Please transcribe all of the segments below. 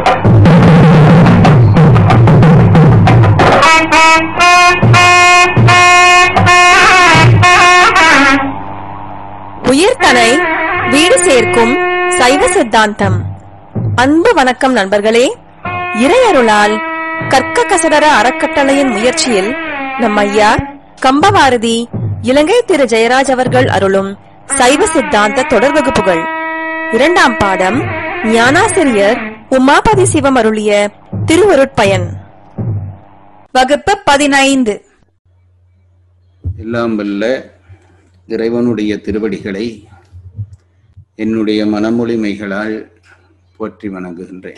உயிர்தனை வீடு சேர்க்கும் சைவ சித்தாந்தம் அன்பு வணக்கம் நண்பர்களே இறையருளால் கற்க கசடர அறக்கட்டளையின் முயற்சியில் நம் ஐயா கம்பவாரதி இலங்கை திரு ஜெயராஜ் அவர்கள் அருளும் சைவ சித்தாந்த தொடர் வகுப்புகள் இரண்டாம் பாடம் ஞானாசிரியர் உமாபதி சிவம் அருளிய திருவருட்பயன் வகுப்பு பதினைந்து எல்லாம் வல்ல இறைவனுடைய திருவடிகளை என்னுடைய மனமொழிமைகளால் போற்றி வணங்குகின்றேன்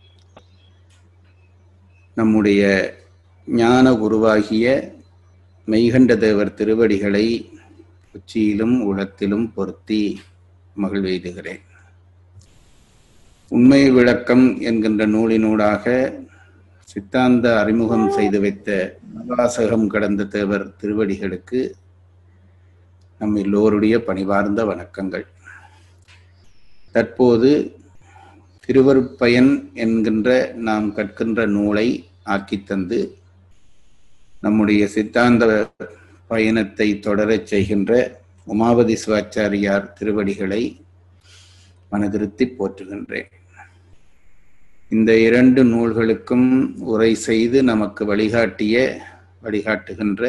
நம்முடைய ஞான குருவாகிய மெய்கண்ட தேவர் திருவடிகளை உச்சியிலும் உளத்திலும் பொருத்தி மகிழ்வெய்துகிறேன் உண்மை விளக்கம் என்கின்ற நூலினூடாக சித்தாந்த அறிமுகம் செய்து வைத்த வாசகம் கடந்த தேவர் திருவடிகளுக்கு நம் எல்லோருடைய பணிவார்ந்த வணக்கங்கள் தற்போது திருவருட்பயன் என்கின்ற நாம் கற்கின்ற நூலை ஆக்கித் தந்து நம்முடைய சித்தாந்த பயணத்தை தொடரச் செய்கின்ற உமாபதி சிவாச்சாரியார் திருவடிகளை மனதிருத்தி போற்றுகின்றேன் இந்த இரண்டு நூல்களுக்கும் உரை செய்து நமக்கு வழிகாட்டிய வழிகாட்டுகின்ற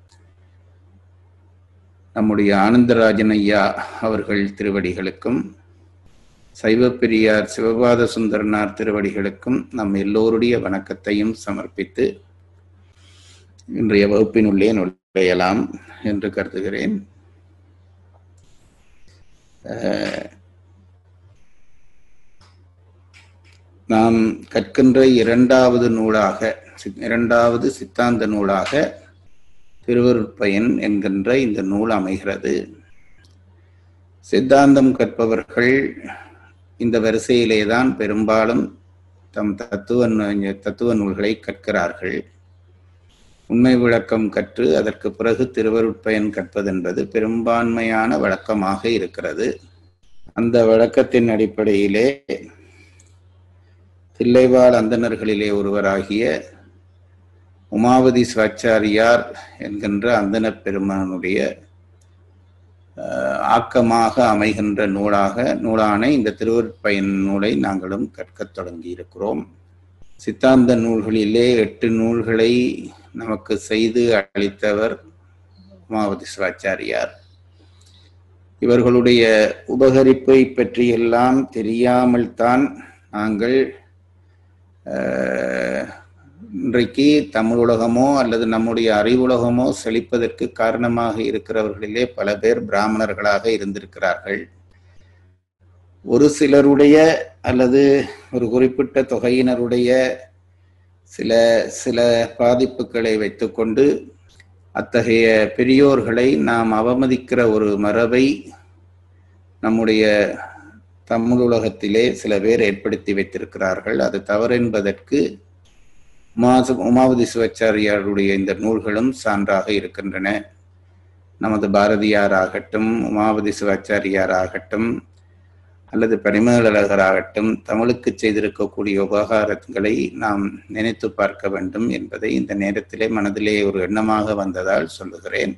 நம்முடைய ஆனந்தராஜன் ஐயா அவர்கள் திருவடிகளுக்கும் சைவப்பெரியார் சிவபாத சுந்தரனார் திருவடிகளுக்கும் நம் எல்லோருடைய வணக்கத்தையும் சமர்ப்பித்து இன்றைய வகுப்பினுள்ளே நுழையலாம் என்று கருதுகிறேன் அஹ், நாம் கற்கின்ற இரண்டாவது நூலாக சி- இரண்டாவது சித்தாந்த நூலாக திருவருட்பயன் என்கின்ற இந்த நூல் அமைகிறது சித்தாந்தம் கற்பவர்கள் இந்த வரிசையிலே தான் பெரும்பாலும் தம் தத்துவ நூ- தத்துவ நூல்களை கற்கிறார்கள் உண்மை விளக்கம் கற்று அதற்கு பிறகு திருவருட்பயன் கற்பதென்பது பெரும்பான்மையான வழக்கமாக இருக்கிறது அந்த வழக்கத்தின் அடிப்படையிலே தில்லைவாழ் அந்தணர்களிலே ஒருவராகிய உமாவதி சிவாச்சாரியார் என்கின்ற அந்தணப் பெருமானுடைய அஹ், ஆக்கமாக அமைகின்ற நூலாக நூலான இந்த திருவருட்பயன் நூலை நாங்களும் கற்கத் தொடங்கி இருக்கிறோம் சித்தாந்த நூல்களிலே எட்டு நூல்களை நமக்கு செய்து அளித்தவர் உமாவதி சிவாச்சாரியார் இவர்களுடைய உபகரிப்பை பற்றியெல்லாம் தெரியாமல் தான் நாங்கள் அஹ், இன்றைக்கு தமிழ் உலகமோ அல்லது நம்முடைய அறிவுலகமோ செழிப்பதற்கு காரணமாக இருக்கிறவர்களிலே பல பேர் பிராமணர்களாக இருந்திருக்கிறார்கள் ஒரு சிலருடைய அல்லது ஒரு குறிப்பிட்ட தொகையினருடைய சில சில பாதிப்புகளை வைத்துக்கொண்டு அத்தகைய பெரியோர்களை நாம் அவமதிக்கிற ஒரு மரபை நம்முடைய தமிழ் உலகத்திலே சில பேர் ஏற்படுத்தி வைத்திருக்கிறார்கள் அது தவறு என்பதற்கு உமாச உமாவதி சிவாச்சாரியாருடைய இந்த நூல்களும் சான்றாக இருக்கின்றன நமது பாரதியார் ஆகட்டும் உமாவதி சிவாச்சாரியார் ஆகட்டும் அல்லது பரிமேலழகராகட்டும் தமிழுக்கு செய்திருக்கக்கூடிய உபகாரங்களை நாம் நினைத்து பார்க்க வேண்டும் என்பதை இந்த நேரத்திலே மனதிலே ஒரு எண்ணமாக வந்ததால் சொல்லுகிறேன்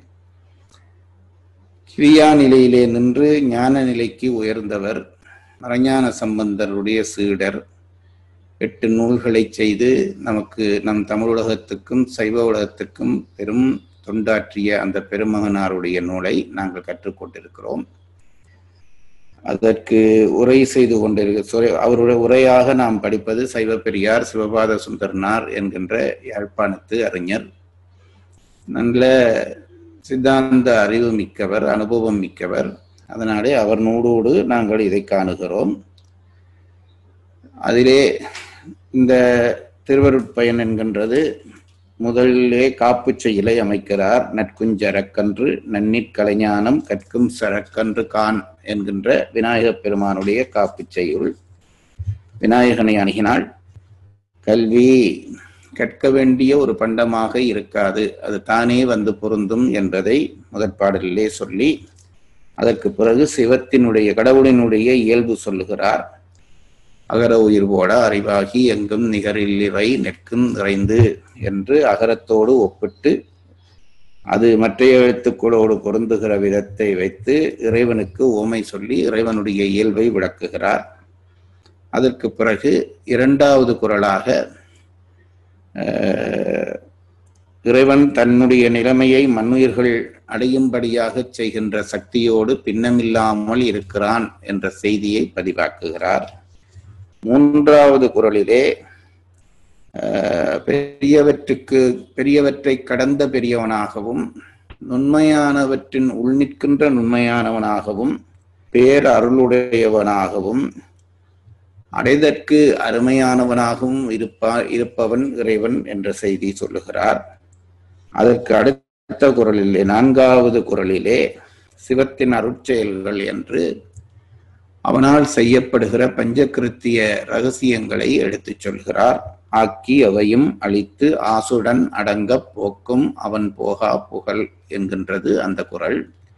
கிரியா நிலையிலே நின்று ஞான நிலைக்கு உயர்ந்தவர் மறைஞான சம்பந்தருடைய சீடர் எட்டு நூல்களை செய்து நமக்கு நம் தமிழுலகத்துக்கும் சைவ உலகத்துக்கும் பெரும் தொண்டாற்றிய அந்த பெருமகனாருடைய நூலை நாங்கள் கற்றுக்கொண்டிருக்கிறோம் அதற்கு உரை செய்து கொண்டிருக்க அவருடைய உரையாக நாம் படிப்பது சைவ பெரியார் சிவபாத சுந்தரனார் என்கின்ற யாழ்ப்பாணத்து அறிஞர் நல்ல சித்தாந்த அறிவு மிக்கவர் அனுபவம் மிக்கவர் அதனாலே அவர் நூலோடு நாங்கள் இதை காணுகிறோம் அதிலே இந்த திருவருட்பயன் என்கின்றது முதலிலே காப்பு செயலை அமைக்கிறார் நற்குஞ்சரக்கன்று நன்னீர் கலைஞானம் கற்கும் சரக்கன்று கான் என்கின்ற விநாயகப் பெருமானுடைய காப்பு செய்யுள் விநாயகனை அணுகினால் கல்வி கற்க வேண்டிய ஒரு பண்டமாக இருக்காது அது தானே வந்து பொருந்தும் என்பதை முதற்பாடலிலே சொல்லி அதற்கு பிறகு சிவத்தினுடைய கடவுளினுடைய இயல்பு சொல்லுகிறார் அகர உயிர் போட அறிவாகி எங்கும் நிகரில்லிறை நிற்கும் நிறைந்து என்று அகரத்தோடு ஒப்பிட்டு அது மற்ற எழுத்துக்களோடு பொருந்துகிற விதத்தை வைத்து இறைவனுக்கு ஓமை சொல்லி இறைவனுடைய இயல்பை விளக்குகிறார் அதற்கு பிறகு இரண்டாவது குரலாக அஹ், இறைவன் தன்னுடைய நிலைமையை மண்ணுயிர்கள் அடையும்படியாக செய்கின்ற சக்தியோடு பின்னமில்லாமல் இருக்கிறான் என்ற செய்தியை பதிவாக்குகிறார் மூன்றாவது குரலிலே அஹ், பெரியவற்றுக்கு பெரியவற்றை கடந்த பெரியவனாகவும் நுண்மையானவற்றின் உள்நிற்கின்ற நுண்மையானவனாகவும் பேரருளுடையவனாகவும் அடைதற்கு அருமையானவனாகவும் இருப்பா இருப்பவன் இறைவன் என்ற செய்தி சொல்லுகிறார் அதற்கு அடுத்த குரலிலே நான்காவது குரலிலே சிவத்தின் அருட்செயல்கள் என்று அவனால் செய்யப்படுகிற பஞ்சகிருத்திய ரகசியங்களை எடுத்துச் சொல்கிறார் ஆக்கி அவையும் அழித்து ஆசுடன் அடங்கப் போக்கும் அவன் போகா புகழ் என்கின்றது அந்த குரல்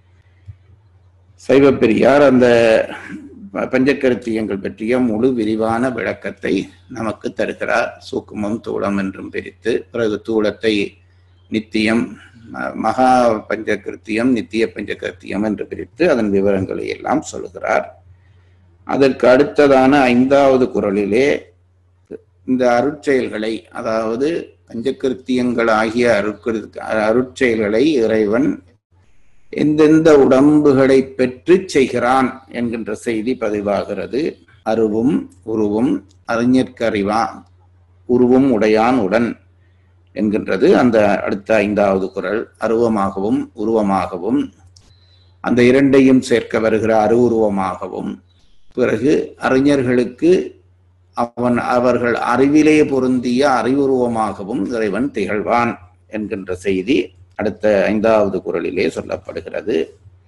சைவ பெரியார் அந்த பஞ்சக்கருத்தியங்கள் பற்றிய முழு விரிவான விளக்கத்தை நமக்கு தருகிறார் சூக்குமம் தூளம் என்றும் பிரித்து பிறகு தூளத்தை நித்தியம் ம- மகா பஞ்சகிருத்தியம் நித்திய பஞ்சகிருத்தியம் என்று பிரித்து அதன் விவரங்களை எல்லாம் சொல்கிறார் அதற்கு அடுத்ததான ஐந்தாவது குரலிலே இந்த அருட்செயல்களை அதாவது பஞ்சகிருத்தியங்கள் ஆகிய அருட்கிரு அருட்செயல்களை இறைவன் எந்தெந்த உடம்புகளை பெற்று செய்கிறான் என்கின்ற செய்தி பதிவாகிறது அருவும் உருவும் அறிஞர்க்கறிவா உருவும் உடையான் உடன் என்கின்றது அந்த அடுத்த ஐந்தாவது குரல் அருவமாகவும் உருவமாகவும் அந்த இரண்டையும் சேர்க்க வருகிற அருவுருவமாகவும் பிறகு அறிஞர்களுக்கு அவன் அவர்கள் அறிவிலே பொருந்திய அறிவுருவமாகவும் இறைவன் திகழ்வான் என்கின்ற செய்தி அடுத்த ஐந்தாவது குரலிலே சொல்லப்படுகிறது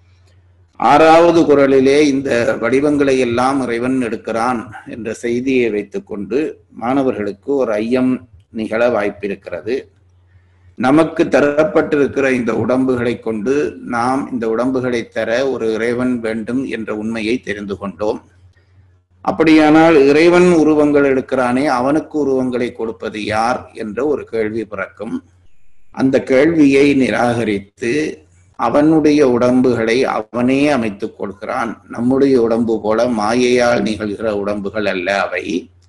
ஆறாவது குரலிலே இந்த வடிவங்களை எல்லாம் இறைவன் எடுக்கிறான் என்ற செய்தியை வைத்துக்கொண்டு மாணவர்களுக்கு ஒரு ஐயம் நிகழ வாய்ப்பிருக்கிறது நமக்கு தரப்பட்டிருக்கிற இந்த உடம்புகளை கொண்டு நாம் இந்த உடம்புகளை தர ஒரு இறைவன் வேண்டும் என்ற உண்மையை தெரிந்து கொண்டோம் அப்படியானால் இறைவன் உருவங்கள் எடுக்கிறானே அவனுக்கு உருவங்களை கொடுப்பது யார் என்ற ஒரு கேள்வி பிறக்கும் அந்த கேள்வியை நிராகரித்து அவனுடைய உடம்புகளை அவனே அமைத்துக் கொள்கிறான் நம்முடைய உடம்பு போல மாயையால் நிகழ்கிற உடம்புகள் அல்ல அவை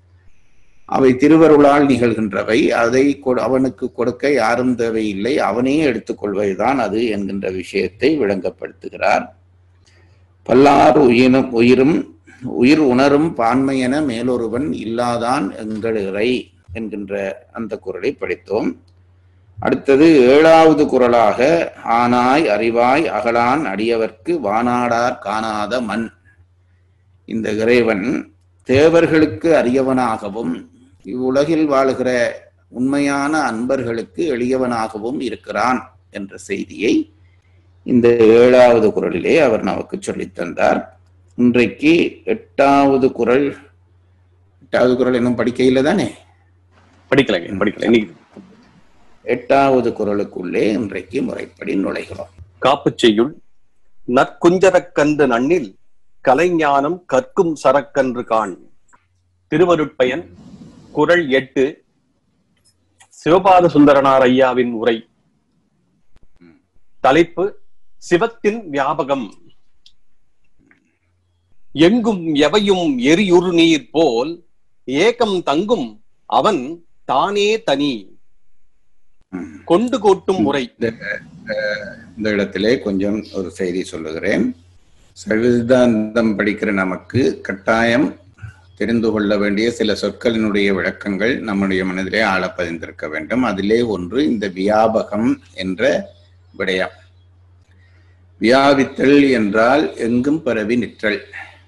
அவை திருவருளால் நிகழ்கின்றவை அதை கொ- அவனுக்கு கொடுக்க யாரும் தேவையில்லை அவனே எடுத்துக்கொள்வதுதான் அது என்கின்ற விஷயத்தை விளங்கப்படுத்துகிறார் பல்லார் உயிரும் உயிரும் உயிர் உணரும் பான்மையென மேலொருவன் இல்லாதான் எங்கள் இறை என்கின்ற அந்த குரலை படித்தோம் அடுத்தது ஏழாவது குரலாக ஆனாய் அறிவாய் அகலான் அடியவர்க்கு வானாடார் காணாத மண் இந்த இறைவன் தேவர்களுக்கு அரியவனாகவும் இவ்வுலகில் வாழுகிற உண்மையான அன்பர்களுக்கு எளியவனாகவும் இருக்கிறான் என்ற செய்தியை இந்த ஏழாவது குரலிலே அவர் நமக்கு சொல்லித் தந்தார் இன்றைக்கு எட்டாவது குரல் எட்டாவது குரல் இன்னும் படிக்கையில் தானே படிக்கலைங்க படிக்கல இன்னைக்கு எட்டாவது குரலுக்குள்ளே இன்றைக்கு முறைப்படி நுழைகிறோம் காப்புச் செய்யுள் நற்குஞ்சரக்கன்று நன்னில் கலைஞானம் கற்கும் சரக்கன்று காண் திருவருட்பயன் குரல் எட்டு சிவபாத சுந்தரனார் ஐயாவின் உரை தலைப்பு சிவத்தின் வியாபகம் எங்கும் எவையும் எரியுறு நீர் போல் ஏகம் தங்கும் அவன் தானே தனி ம். கொண்டு கோட்டும் முறை இந்த இடத்திலே கொஞ்சம் ஒரு செய்தி சொல்லுகிறேன் சைவசித்தாந்தம் படிக்கிற நமக்கு கட்டாயம் தெரிந்து கொள்ள வேண்டிய சில சொற்களினுடைய விளக்கங்கள் நம்முடைய மனதிலே ஆழ பதிந்திருக்க வேண்டும் அதிலே ஒன்று இந்த வியாபகம் என்ற விடயம் வியாபித்தல் என்றால் எங்கும் பரவி நிற்றல்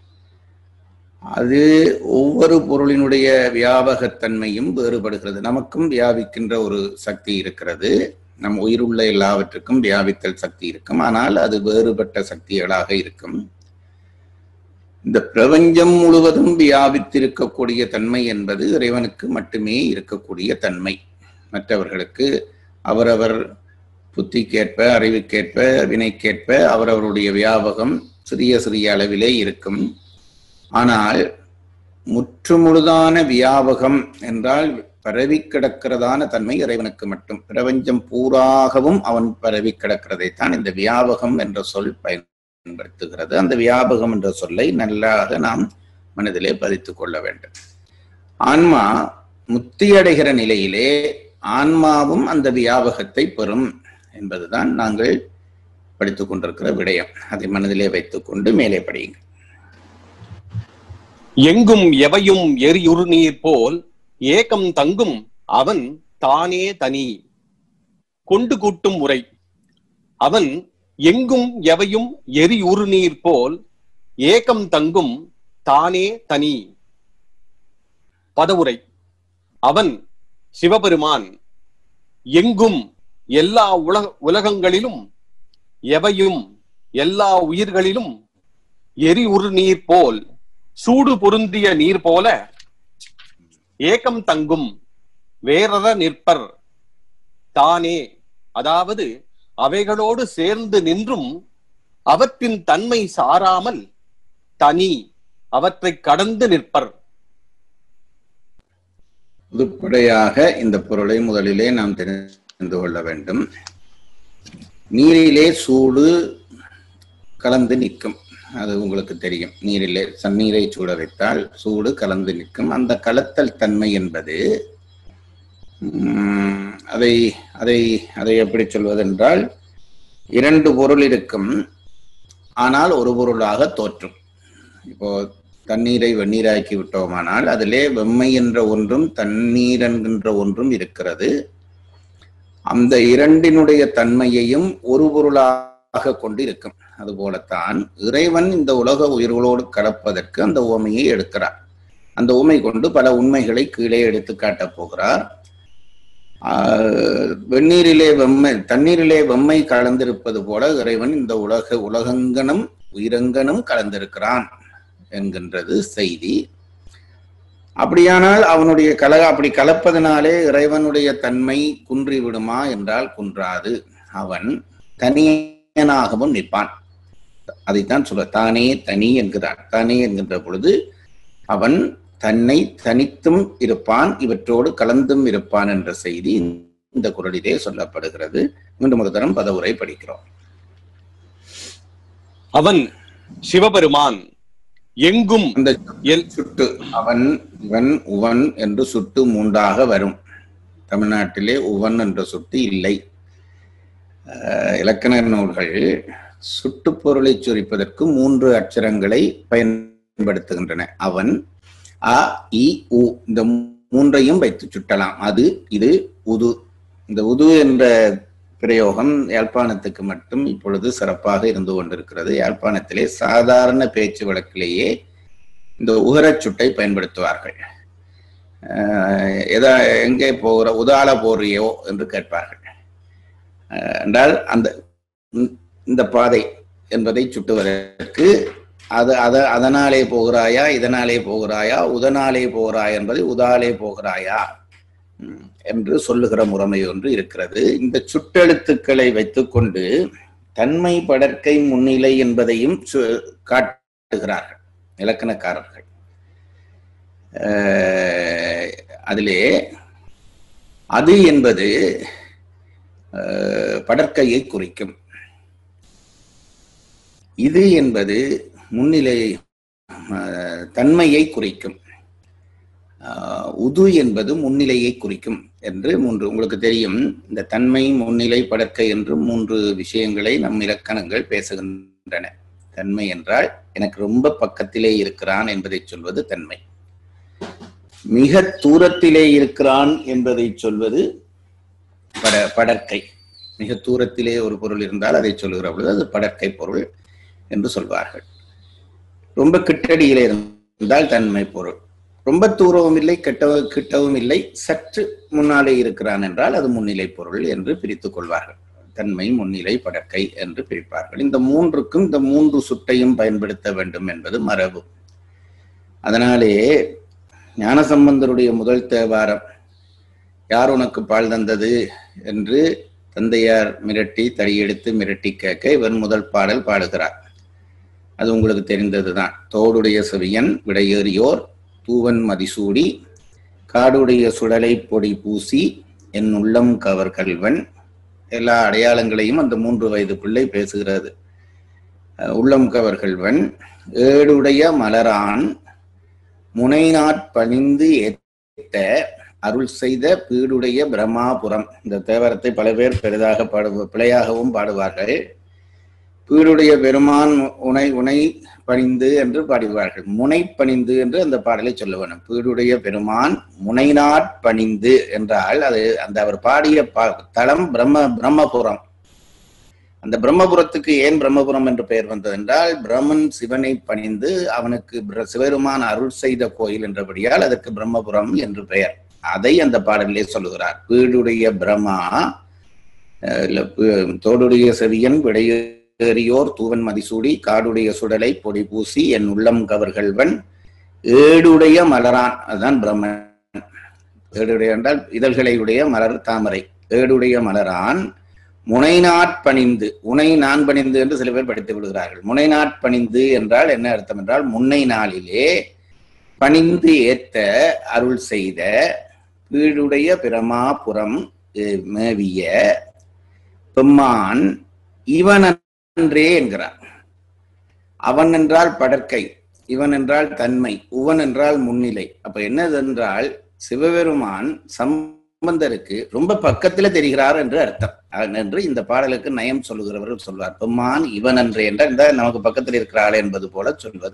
அது ஒவ்வொரு பொருளினுடைய வியாபகத்தன்மையும் வேறுபடுகிறது நமக்கும் வியாபிக்கின்ற ஒரு சக்தி இருக்கிறது நம் உயிருள்ள எல்லாவற்றுக்கும் வியாபித்தல் சக்தி இருக்கும் ஆனால் அது வேறுபட்ட சக்திகளாக இருக்கும் இந்த பிரபஞ்சம் முழுவதும் வியாபித்திருக்கக்கூடிய தன்மை என்பது இறைவனுக்கு மட்டுமே இருக்கக்கூடிய தன்மை மற்றவர்களுக்கு அவரவர் புத்திக்கேற்ப அறிவுக்கேற்ப வினைக்கேற்ப அவரவருடைய வியாபகம் சிறிய சிறிய அளவிலே இருக்கும் ஆனால் முற்றுமுழுதான வியாபகம் என்றால் பரவி கிடக்கிறதான தன்மை இறைவனுக்கு மட்டும் பிரபஞ்சம் பூராகவும் அவன் பரவி கிடக்கிறதைத்தான் இந்த வியாபகம் என்ற சொல் பயன்படுத்துகிறது அந்த வியாபகம் என்ற சொல்லை நல்லாக நாம் மனதிலே பதித்துக் கொள்ள வேண்டும் ஆன்மா முத்தியடைகிற நிலையிலே ஆன்மாவும் அந்த வியாபகத்தை பெறும் என்பதுதான் நாங்கள் படித்துக் கொண்டிருக்கிற விடயம் அதை மனதிலே வைத்துக் கொண்டு மேலே படியுங்கள் எங்கும் எவையும் எரியுறு நீர் போல் ஏகம் தங்கும் அவன் தானே தனி கொண்டு கூட்டும் உரை அவன் எங்கும் எவையும் எரியுறு நீர் போல் ஏகம் தங்கும் தானே தனி பதவுரை அவன் சிவபெருமான் எங்கும் எல்லா உலக உலகங்களிலும் எவையும் எல்லா உயிர்களிலும் எரியுறு நீர் போல் சூடு பொருந்திய நீர் போல ஏகம் தங்கும் வேறற நிற்பர் தானே அதாவது அவைகளோடு சேர்ந்து நின்றும் அவற்றின் தன்மை சாராமல் தனி அவற்றை கடந்து நிற்பர் பொதுப்படையாக இந்த பொருளை முதலிலே நாம் தெரிந்து கொள்ள வேண்டும் நீரிலே சூடு கலந்து நிற்கும் அது உங்களுக்கு தெரியும் நீரிலே சன்னீரை சூட வைத்தால் சூடு கலந்து நிற்கும் அந்த கலத்தல் தன்மை என்பது உம், அதை அதை அதை எப்படி சொல்வதென்றால் இரண்டு பொருள் இருக்கும் ஆனால் ஒரு பொருளாக தோற்றும் இப்போ தண்ணீரை வெந்நீராக்கி விட்டோமானால் அதிலே வெம்மை என்ற ஒன்றும் தண்ணீர் என்கின்ற ஒன்றும் இருக்கிறது அந்த இரண்டினுடைய தன்மையையும் ஒரு பொருளாக கொண்டு இருக்கும் அதுபோலத்தான் இறைவன் இந்த உலக உயிர்களோடு கலப்பதற்கு அந்த உவமையை எடுக்கிறார் அந்த உவமை கொண்டு பல உண்மைகளை கீழே எடுத்து காட்டப் போகிறார் ஆஹ் வெந்நீரிலே வெம்மை தண்ணீரிலே வெம்மை கலந்திருப்பது போல இறைவன் இந்த உலக உலகங்கனும் உயிரங்கனும் கலந்திருக்கிறான் என்கின்றது செய்தி அப்படியானால் அவனுடைய கல அப்படி கலப்பதனாலே இறைவனுடைய தன்மை குன்றி விடுமா என்றால் குன்றாது அவன் தனியனாகவும் நிற்பான் அதைத்தான் சொல்ல தானே தனி என்கிறான் தானே என்கின்ற பொழுது அவன் தன்னை தனித்தும் இருப்பான் இவற்றோடு கலந்தும் இருப்பான் என்ற செய்தி இந்த குரலிலே சொல்லப்படுகிறது மீண்டும் ஒரு தரம் பதவுரை படிக்கிறோம் அவன் சிவபெருமான் எங்கும் அந்த எல் சுட்டு அவன் இவன் உவன் என்று சுட்டு மூன்றாக வரும் தமிழ்நாட்டிலே உவன் என்ற சுட்டு இல்லை அஹ், இலக்கண நூல்கள் சுட்டு பொருளை சுரிப்பதற்கு மூன்று அட்சரங்களை பயன்படுத்துகின்றன அவன் அ இ உ இந்த மூன்றையும் வைத்து சுட்டலாம் அது இது உது இந்த உது என்ற பிரயோகம் யாழ்ப்பாணத்துக்கு மட்டும் இப்பொழுது சிறப்பாக இருந்து கொண்டிருக்கிறது யாழ்ப்பாணத்திலே சாதாரண பேச்சு வழக்கிலேயே இந்த உகரச் சுட்டை பயன்படுத்துவார்கள் அஹ் எதா எங்கே போகிற உதால போறியோ என்று கேட்பார்கள் அஹ் என்றால் அந்த இந்த- இந்த பாதை என்பதை சுட்டுவதற்கு அது அத அதனாலே போகிறாயா இதனாலே போகிறாயா உதனாலே போகிறாய் என்பதை உதாலே போகிறாயா ம், என்று சொல்லுகிற முறைமை ஒன்று இருக்கிறது இந்த சுட்டெழுத்துக்களை வைத்துக்கொண்டு தன்மை படற்கை முன்னிலை என்பதையும் சு- காட்டுகிறார்கள் இலக்கணக்காரர்கள் அஹ், அதிலே அது என்பது அஹ், படற்கையை குறிக்கும் இது என்பது முன்னிலை அஹ், தன்மையை குறிக்கும் ஆஹ் உது என்பது முன்னிலையை குறிக்கும் என்று மூன்று உங்களுக்கு தெரியும் இந்த தன்மை முன்னிலை படற்கை என்று மூன்று விஷயங்களை நம் இலக்கணங்கள் பேசுகின்றன தன்மை என்றால் எனக்கு ரொம்ப பக்கத்திலே இருக்கிறான் என்பதை சொல்வது தன்மை மிக தூரத்திலே இருக்கிறான் என்பதை சொல்வது பட படற்கை மிக தூரத்திலே ஒரு பொருள் இருந்தால் அதை சொல்லுகிற பொழுது அது படற்கை பொருள் என்று சொல்வார்கள் ரொம்ப கிட்டடியிலே இருந்தால் தன்மை பொருள் ரொம்ப தூரவும் இல்லை கெட்டவும் கிட்டவும் இல்லை சற்று முன்னாலே இருக்கிறான் என்றால் அது முன்னிலை பொருள் என்று பிரித்துக் கொள்வார்கள் தன்மை முன்னிலை படற்கை என்று பிரிப்பார்கள் இந்த மூன்றுக்கும் இந்த மூன்று சுட்டையும் பயன்படுத்த வேண்டும் என்பது மரபு அதனாலே ஞானசம்பந்தருடைய முதல் தேவாரம் யார் உனக்கு பால் தந்தது என்று தந்தையார் மிரட்டி தடியெடுத்து மிரட்டி கேட்க இவர் முதல் பாடல் பாடுகிறார் அது உங்களுக்கு தெரிந்ததுதான் தோடுடைய செவியன் விடையேறியோர் தூவன் மதிசூடி காடுடைய சுடலை பொடி பூசி என் உள்ளம் கவர் கல்வன் எல்லா அடையாளங்களையும் அந்த மூன்று வயது பிள்ளை பேசுகிறது அஹ் உள்ளம் கவர் கல்வன் ஏடுடைய மலரான் முனைநாட் பணிந்து ஏத்த அருள் செய்த பீடுடைய பிரம்மாபுரம் இந்த தேவரத்தை பல பேர் பெரிதாக பாடு பிழையாகவும் பாடுவார்கள் பீடுடைய பெருமான் உனை உனை பணிந்து என்று பாடுவார்கள் முனை பணிந்து என்று அந்த பாடலை சொல்ல வேண்டும் பீடுடைய பெருமான் முனைநாட் பணிந்து என்றால் அது அந்த அவர் பாடிய பா- தலம் பிரம்ம பிரம்மபுரம் அந்த பிரம்மபுரத்துக்கு ஏன் பிரம்மபுரம் என்று பெயர் வந்தது என்றால் பிரம்மன் சிவனை பணிந்து அவனுக்கு பிர- சிவபெருமான் அருள் செய்த கோயில் என்றபடியால் அதற்கு பிரம்மபுரம் என்று பெயர் அதை அந்த பாடலிலே சொல்லுகிறார் வீடுடைய பிரம்மா அஹ் இல்ல, பு- தோடுடைய செவியன் விடையேறியோர் தூவன் மதிசூடி காடுடைய சுடலை பொடி பூசி என் உள்ளம் கவர்கள்வன் ஏடுடைய மலரான் அதுதான் பிரம்மன் ஏடுடைய என்றால் இதழ்களை உடைய மலர் தாமரை ஏடுடைய மலரான் முனைநாட் பணிந்து உனை நான் பணிந்து என்று சில பேர் படித்து விடுகிறார்கள் முனைநாட் பணிந்து என்றால் என்ன அர்த்தம் என்றால் முன்னை நாளிலே பணிந்து ஏத்த அருள் செய்த வீடுடைய பிரமாபுரம் அஹ், மேவிய பெம்மான் இவனன்றே என்கிறார் அவன் என்றால் படற்கை இவன் என்றால் தன்மை உவன் என்றால் முன்னிலை அப்ப என்னது என்றால் சிவபெருமான் சம்பந்தருக்கு ரொம்ப பக்கத்துல தெரிகிறார் என்று அர்த்தம் அஹ் என்று இந்த பாடலுக்கு நயம் சொல்லுகிறவர்கள் சொல்வார் பெம்மான் இவன் அன்றே என்றால் இந்த நமக்கு பக்கத்தில் இருக்கிறாள் என்பது போல சொல்வது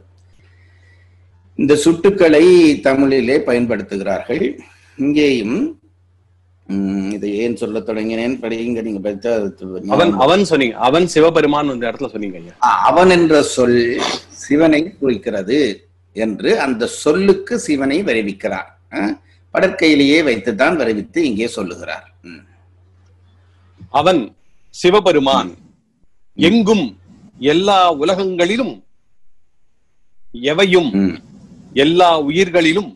இந்த சுட்டுக்களை தமிழிலே பயன்படுத்துகிறார்கள் இங்கேயும் உம், இதை ஏன் சொல்ல தொடங்கினேன் படிங்க நீங்க படித்தா அது அவன் அவன் சொன்னீங்க அவன் சிவபெருமான் இந்த இடத்துல சொன்னீங்க ஐயா ஆ, அவன் என்ற சொல் சிவனை குறிக்கிறது என்று அந்த சொல்லுக்கு சிவனை வருவிக்கிறார் ஆ, படற்கையிலேயே வைத்துதான் வருவித்து இங்கே சொல்லுகிறார் ம். அவன் சிவபெருமான் எங்கும் எல்லா உலகங்களிலும் எவையும் ம். எல்லா உயிர்களிலும்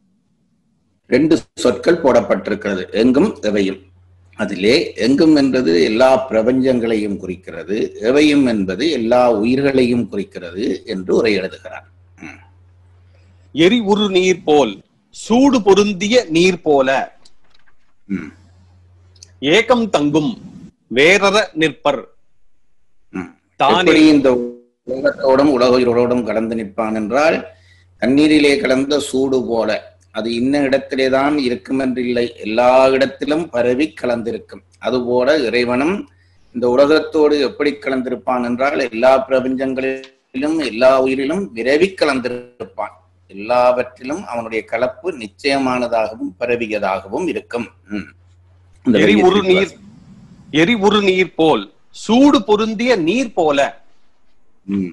ரெண்டு சொற்கள் போடப்பட்டிருக்கிறது எங்கும் எவையும் அதிலே எங்கும் என்பது எல்லா பிரபஞ்சங்களையும் குறிக்கிறது எவையும் என்பது எல்லா உயிர்களையும் குறிக்கிறது என்று உரை எழுதுகிறார் ம். எரி உரு நீர் போல் சூடு பொருந்திய நீர் போல ம். ஏகம் தங்கும் வேறற நிற்பர் ம். தானே எப்படி இந்த உலகத்தோடும் உலக உயிரோடும் கலந்து நிற்பான் என்றால் தண்ணீரிலே கலந்த சூடு போல அது இன்ன இடத்திலே தான் இருக்கும் என்றில்லை எல்லா இடத்திலும் பரவி கலந்திருக்கும் அதுபோல இறைவனும் இந்த உலகத்தோடு எப்படி கலந்திருப்பான் என்றால் எல்லா பிரபஞ்சங்களிலும் எல்லா உயிரிலும் விரவி கலந்திருப்பான் எல்லாவற்றிலும் அவனுடைய கலப்பு நிச்சயமானதாகவும் பரவியதாகவும் இருக்கும் ம். இந்த எரி வரியை உரு திருப்பி நீர் எரி உரு நீர் போல் சூடு பொருந்திய நீர் போல ம்.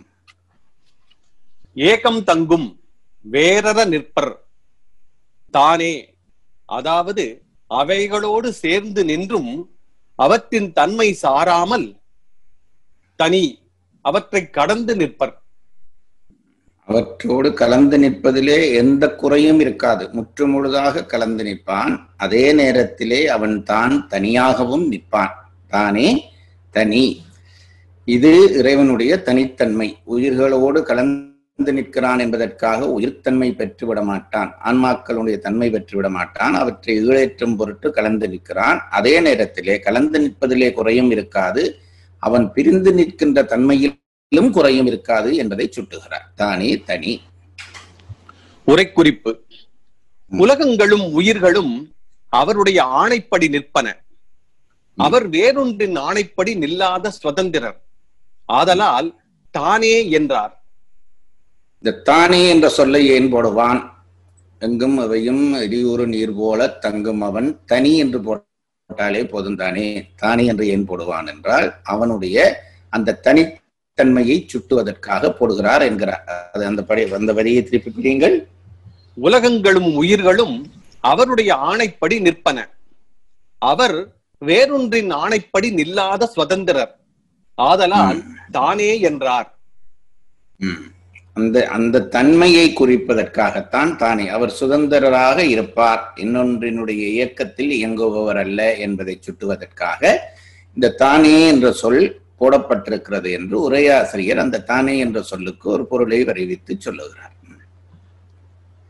ஏகம் தங்கும் வேறற நிற்பர் தானே அதாவது அவைகளோடு சேர்ந்து நின்றும் அவற்றின் தன்மை சாராமல் தனி அவற்றை கடந்து நிற்பர் அவற்றோடு கலந்து நிற்பதிலே எந்த குறையும் இருக்காது முற்றுமுழுதாக கலந்து நிற்பான் அதே நேரத்திலே அவன் தான் தனியாகவும் நிற்பான் தானே தனி இது இறைவனுடைய தனித்தன்மை உயிர்களோடு கலந்து நிற்கிறான் என்பதற்காக உயிர்த்தன்மை பெற்றுவிட மாட்டான் ஆன்மாக்களுடைய தன்மை பெற்றுவிட மாட்டான் அவற்றை ஈழேற்றும் பொருட்டு கலந்து நிற்கிறான் அதே நேரத்திலே கலந்து நிற்பதிலே குறையும் இருக்காது அவன் பிரிந்து நிற்கின்ற தன்மையில் லும் குறையும் இருக்காது என்பதை சுட்டுகிறார் தானே தனி உரைக்குறிப்பு உலகங்களும் உயிர்களும் அவருடைய ஆணைப்படி நிற்பன அவர் வேறொன்றின் ஆணைப்படி நில்லாத சுதந்திரர் ஆதலால் தானே என்றார் இந்த தானே என்ற சொல்லை ஏன் போடுவான் எங்கும் அவையும் எரியூறு நீர் போல தங்கும் அவன் தனி என்று போட்டாலே போதும் தானே தானே என்று ஏன் போடுவான் என்றால் அவனுடைய அந்த தனித்தன்மையை சுட்டுவதற்காக போடுகிறார் என்கிறார் அது அந்த படி அந்த வரியை திருப்பி பிடியுங்கள் உலகங்களும் உயிர்களும் அவருடைய ஆணைப்படி நிற்பன அவர் வேறொன்றின் ஆணைப்படி நில்லாத சுதந்திரர் ஆதலால் தானே என்றார் ம். அந்த அந்த தன்மையை குறிப்பதற்காகத்தான் தானே அவர் சுதந்திரராக இருப்பார் இன்னொன்றினுடைய இயக்கத்தில் இயங்குபவர் அல்ல என்பதை சுட்டுவதற்காக இந்த தானே என்ற சொல் போடப்பட்டிருக்கிறது என்று உரையாசிரியர் அந்த தானே என்ற சொல்லுக்கு ஒரு பொருளை வருவித்து சொல்லுகிறார்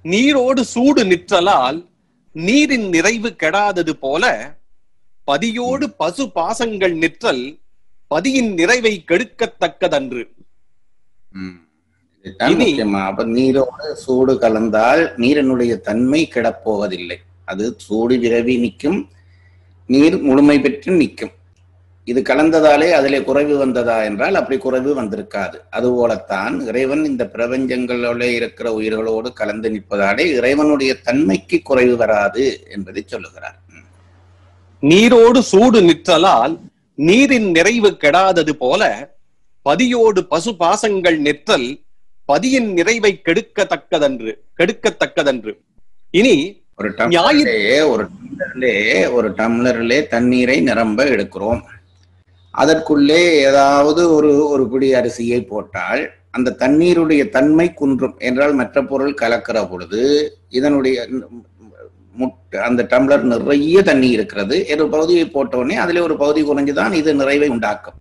நீரோடு சூடு நிற்றலால் நீரின் நிறைவு கெடாதது போல பதியோடு பசு பாசங்கள் நிற்றல் பதியின் நிறைவை கெடுக்கத்தக்கதன்று ம். இதுதான் இனி- முக்கியமா அப்ப நீரோடு சூடு கலந்தால் நீரினுடைய தன்மை கிடப்போவதில்லை அது சூடு விரவி நிற்கும் நீர் முழுமை பெற்று நிற்கும் இது கலந்ததாலே அதிலே குறைவு வந்ததா என்றால் அப்படி குறைவு வந்திருக்காது அதுபோலத்தான் இறைவன் இந்த பிரபஞ்சங்களோட இருக்கிற உயிர்களோடு கலந்து நிற்பதாலே இறைவனுடைய தன்மைக்கு குறைவு வராது என்பதை சொல்லுகிறார் ம். நீரோடு சூடு நிற்றலால் நீரின் நிறைவு கெடாதது போல பதியோடு பசு பாசங்கள் நிற்றல் பதியின் நிறைவை கெடுக்கத்தக்கதன்று கெடுக்கத்தக்கதன்று இனி ஒரு ஞாயிறு- டம்ளர்லே ஒரு டம்ளர்லே ஒரு டம்ளர்லே தண்ணீரை நிரம்ப எடுக்கிறோம் அதற்குள்ளே ஏதாவது ஒரு ஒரு பிடி அரிசியை போட்டால் அந்த தண்ணீருடைய தன்மை குன்றும் என்றால் மற்ற பொருள் கலக்கிற பொழுது இதனுடைய முட்டை அந்த டம்ளர் நிறைய தண்ணி இருக்கிறது ஒரு பகுதியை போட்ட உடனே அதிலே ஒரு பகுதி குறைஞ்சுதான் இது நிறைவை உண்டாக்கும்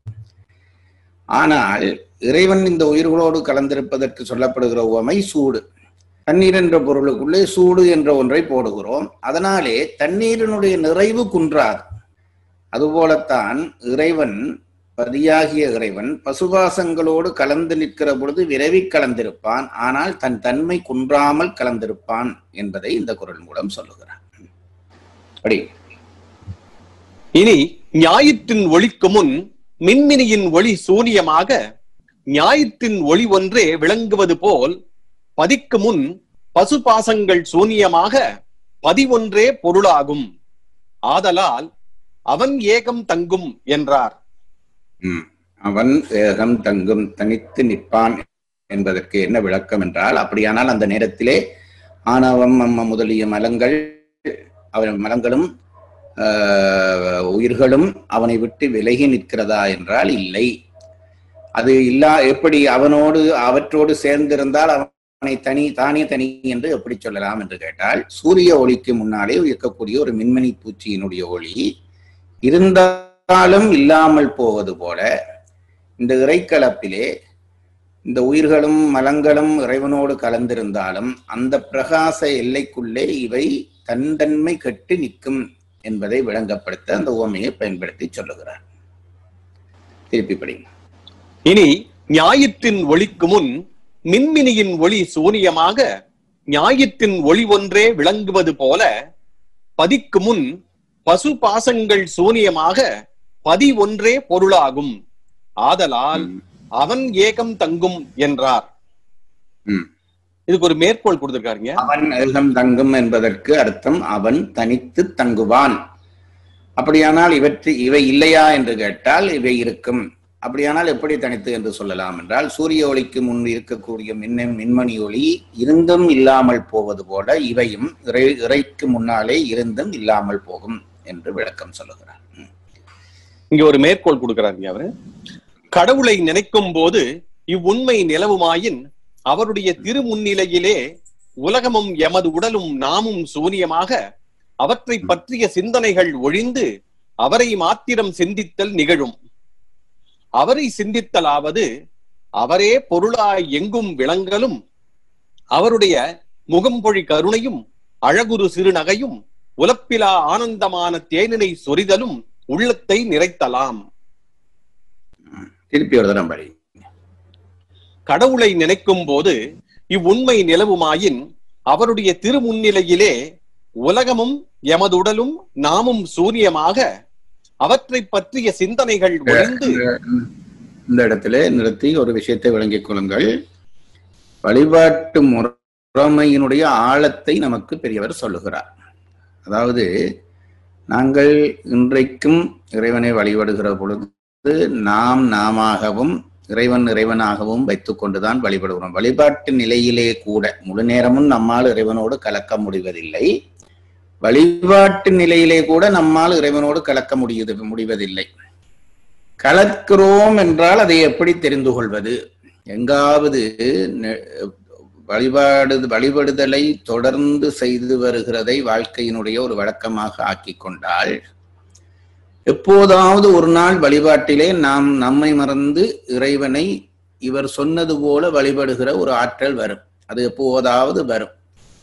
ஆனால் இறைவன் இந்த உயிர்களோடு கலந்திருப்பதற்கு சொல்லப்படுகிற உவமை சூடு தண்ணீர் என்ற பொருளுக்குள்ளே சூடு என்ற ஒன்றை போடுகிறோம் அதனாலே தண்ணீரினுடைய நிறைவு குன்றாது அதுபோலத்தான் இறைவன் பதியாகிய இறைவன் பசுபாசங்களோடு கலந்து நிற்கிற பொழுது விரைவி கலந்திருப்பான் ஆனால் தன் தன்மை குன்றாமல் கலந்திருப்பான் என்பதை இந்த குரல் மூலம் சொல்லுகிறார் அப்படி இனி ஞாயிற்றின் ஒளிக்கு முன் மின்மினியின் ஒளி சூனியமாக ஞாயிற்றின் ஒளி ஒன்றே விளங்குவது போல் பதிக்கு முன் பசுபாசங்கள் சூனியமாக பதி ஒன்றே பொருளாகும் ஆதலால் அவன் ஏகம் தங்கும் என்றார் ம். அவன் ஏகம் தங்கும் தனித்து நிற்பான் என்பதற்கு என்ன விளக்கம் என்றால் அப்படியானால் அந்த நேரத்திலே ஆணவம் அம்ம முதலிய மலங்கள் அவன் மலங்களும் ஆஹ், உயிர்களும் அவனை விட்டு விலகி நிற்கிறதா என்றால் இல்லை அது இல்லா எப்படி அவனோடு அவற்றோடு சேர்ந்திருந்தால் அவனை தனி தானே தனி என்று எப்படி சொல்லலாம் என்று கேட்டால் சூரிய ஒளிக்கு முன்னாலே இருக்கக்கூடிய ஒரு மின்மணி பூச்சியினுடைய ஒளி இருந்தாலும் இல்லாமல் போவது போல இந்த இறைக்கலப்பிலே இந்த உயிர்களும் மலங்களும் இறைவனோடு கலந்திருந்தாலும் அந்த பிரகாச எல்லைக்குள்ளே இவை தன்தன்மை கெட்டு நிற்கும் என்பதை விளங்கப்படுத்த அந்த உவமையை பயன்படுத்தி சொல்லுகிறார் திருப்பி படிங்க இனி ஞாயிற்றின் ஒளிக்கு முன் மின்மினியின் ஒளி சூனியமாக ஞாயிற்றின் ஒளி ஒன்றே விளங்குவது போல பதிக்கு முன் பசு பாசங்கள் சூனியமாக பதி ஒன்றே பொருளாகும் ஆதலால் ம். அவன் ஏகம் தங்கும் என்றார் ம். இதுக்கு ஒரு மேற்கோள் கொடுத்திருக்காருங்க அவன் ஏகம் தங்கும் என்பதற்கு அர்த்தம் அவன் தனித்து தங்குவான் அப்படியானால் இவற்றை இவை இல்லையா என்று கேட்டால் இவை இருக்கும் அப்படியானால் எப்படி தனித்து என்று சொல்லலாம் என்றால் சூரிய ஒளிக்கு முன் இருக்கக்கூடிய மின்ன மின்மணி ஒளி இருந்தும் இல்லாமல் போவது போல இவையும் இறை இறைக்கு முன்னாலே இருந்தும் இல்லாமல் போகும் என்று விளக்கம் சொல்லுகிறார் ம். இங்க ஒரு மேற்கோள் கொடுக்கிறாருங்க அவரு கடவுளை நினைக்கும் போது இவ்வுண்மை நிலவுமாயின் அவருடைய திருமுன்னிலையிலே உலகமும் எமது உடலும் நாமும் சூனியமாக அவற்றை பற்றிய சிந்தனைகள் ஒழிந்து அவரை மாத்திரம் சிந்தித்தல் நிகழும் அவரை சிந்தித்தலாவது அவரே பொருளாய் எங்கும் விளங்கலும் அவருடைய முகம்பொழி கருணையும் அழகுரு சிறுநகையும் உலப்பிலா ஆனந்தமான தேனினை சொரிதலும் உள்ளத்தை நிறைத்தலாம் திருப்பி ஒரு தரம் படி கடவுளை நினைக்கும் போது இவ்வுண்மை நிலவுமாயின் அவருடைய திருமுன்னிலையிலே உலகமும் எமதுடலும் நாமும் சூரியமாக அவற்றை பற்றிய சிந்தனைகள் ஒழிந்து இந்த இடத்துல நிறுத்தி ஒரு விஷயத்தை விளங்கிக் கொள்ளுங்கள் வழிபாட்டு முறைமையினுடைய ஆழத்தை நமக்கு பெரியவர் சொல்லுகிறார் அதாவது நாங்கள் இன்றைக்கும் இறைவனை வழிபடுகிற பொழுது நாம் நாமாகவும் இறைவன் இறைவனாகவும் வைத்துக் கொண்டுதான் வழிபடுகிறோம் வழிபாட்டு நிலையிலே கூட முழு நேரமும் நம்மால் இறைவனோடு கலக்க முடிவதில்லை வழிபாட்டு நிலையிலே கூட நம்மால் இறைவனோடு கலக்க முடியுது முடிவதில்லை கலக்கிறோம் என்றால் அதை எப்படி தெரிந்து கொள்வது எங்காவது நெ- வழிபாடு வழிபடுதலை தொடர்ந்து செய்து வருகிறதை வாழ்க்கையினுடைய ஒரு வழக்கமாக ஆக்கிக் கொண்டால் எப்போதாவது ஒரு நாள் வழிபாட்டிலே நாம் நம்மை மறந்து இறைவனை இவர் சொன்னது போல வழிபடுகிற ஒரு ஆற்றல் வரும் அது எப்போதாவது வரும்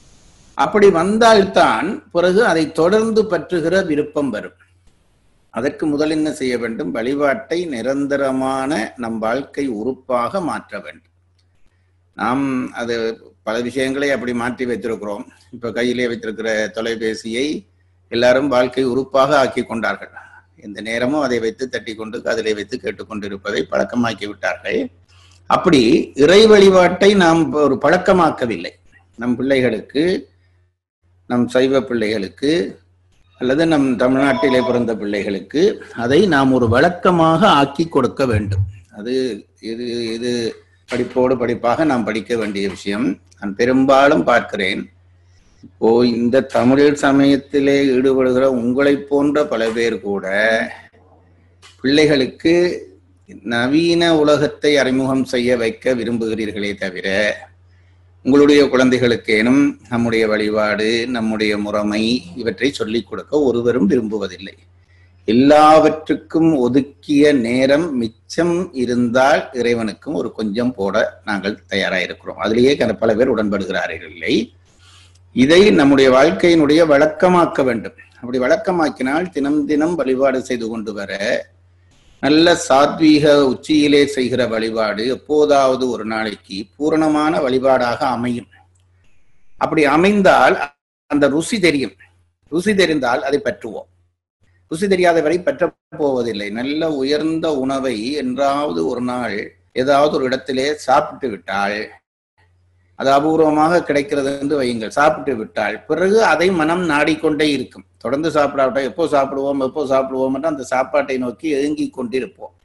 அப்படி வந்தால்தான் பிறகு அதை தொடர்ந்து பற்றுகிற விருப்பம் வரும் அதற்கு முதல் என்ன செய்ய வேண்டும் வழிபாட்டை நிரந்தரமான நம் வாழ்க்கை உறுப்பாக மாற்ற வேண்டும் நாம் அது பல விஷயங்களை அப்படி மாற்றி வைத்திருக்கிறோம் இப்ப கையிலே வைத்திருக்கிற தொலைபேசியை எல்லாரும் வாழ்க்கை உறுப்பாக ஆக்கி கொண்டார்கள் எந்த நேரமும் அதை வைத்து தட்டி கொண்டு அதிலே வைத்து கேட்டுக்கொண்டிருப்பதை பழக்கமாக்கி விட்டார்கள் அப்படி இறை வழிபாட்டை நாம் ஒரு பழக்கமாக்கவில்லை நம் பிள்ளைகளுக்கு நம் சைவ பிள்ளைகளுக்கு அல்லது நம் தமிழ்நாட்டிலே பிறந்த பிள்ளைகளுக்கு அதை நாம் ஒரு வழக்கமாக ஆக்கி கொடுக்க வேண்டும் அது இது இது படிப்போடு படிப்பாக நாம் படிக்க வேண்டிய விஷயம் நான் பெரும்பாலும் பார்க்கிறேன் இப்போ இந்த தமிழ் சமயத்திலே ஈடுபடுகிற உங்களை போன்ற பல பேர் கூட பிள்ளைகளுக்கு நவீன உலகத்தை அறிமுகம் செய்ய வைக்க விரும்புகிறீர்களே தவிர உங்களுடைய குழந்தைகளுக்கேனும் நம்முடைய வழிபாடு நம்முடைய முறைமை இவற்றை சொல்லிக் கொடுக்க ஒருவரும் விரும்புவதில்லை எல்லாவற்றுக்கும் ஒதுக்கிய நேரம் மிச்சம் இருந்தால் இறைவனுக்கும் ஒரு கொஞ்சம் போட நாங்கள் தயாராயிருக்கிறோம் அதிலேயே கன- பல பேர் உடன்படுகிறார்கள் இல்லை இதை நம்முடைய வாழ்க்கையினுடைய வழக்கமாக்க வேண்டும் அப்படி வழக்கமாக்கினால் தினம் தினம் வழிபாடு செய்து கொண்டு வர நல்ல சாத்வீக உச்சியிலே செய்கிற வழிபாடு எப்போதாவது ஒரு நாளைக்கு பூரணமான வழிபாடாக அமையும் அப்படி அமைந்தால் அந்த ருசி தெரியும் ருசி தெரிந்தால் அதை பற்றுவோம் ருசி தெரியாத வரை பற்ற போவதில்லை நல்ல உயர்ந்த உணவை என்றாவது ஒரு நாள் ஏதாவது ஒரு இடத்திலே சாப்பிட்டு விட்டால் அது அபூர்வமாக கிடைக்கிறது என்று வையுங்கள் சாப்பிட்டு விட்டால் பிறகு அதை மனம் நாடிக்கொண்டே இருக்கும் தொடர்ந்து சாப்பிடாவிட்டா எப்போ சாப்பிடுவோம் எப்போ சாப்பிடுவோம் என்று அந்த சாப்பாட்டை நோக்கி ஏங்கி கொண்டிருப்போம்